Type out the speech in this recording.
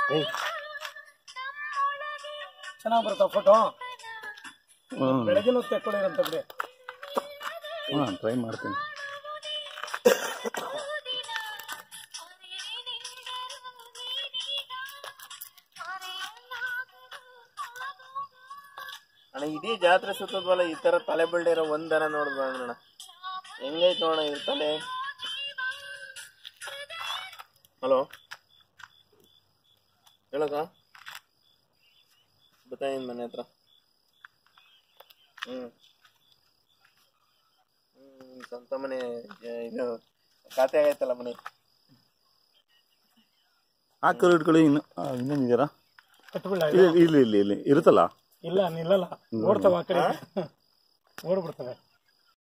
ಚೆನ್ನಾಗಿ ಬರ್ತಾವ ಫೋಟೋ ಹ್ಞೂ ಬೆಳಗಿನ ಹೊತ್ತು ತೆಕ್ಕೊಂಡಿರಂತ ಬಿಡಿ ಹಾಂ ಟ್ರೈ ಮಾಡ್ತೀನಿ ಅಣ್ಣ ಇಡೀ ಜಾತ್ರೆ ಸುತ್ತದ್ವಲ್ಲ ಈ ತರ ತಲೆ ಬಳ್ಳಿರೋ ಒಂದ್ ದನ ನೋಡ್ದ ಅಣ್ಣ ಹೆಂಗೈತ್ ನೋಡ ಇದ್ರ ತಲೆ ಹಲೋ ಹೇಳಕ ಬತ್ತಾಯಿನ್ ಮನೆ ಹತ್ರ ಹ್ಮ್ ಹ್ಮ್ ಸ್ವಂತ ಮನೆ ಏ, ಇದು ಖಾತೆ ಆಗೈತಲ್ಲ ಮನೆ ಹಾಕಲು ಇಟ್ಕೊಳ್ಳಿ ಇನ್ನು ಆ, ಇನ್ನೇನಿದ್ದೀರಾ ಕಟ್ಬಿಡ ಇಲ್ಲ ಇಲ್ಲ ಇಲ್ಲ ಇಲ್ಲ ಇರುತ್ತಲ್ಲ ಇಲ್ಲ ನಿಲ್ಲಲ್ಲ ಓಡ್ತಾವ ಆ ಕಡೆ ಓಡ್ಬಿಡ್ತವೆ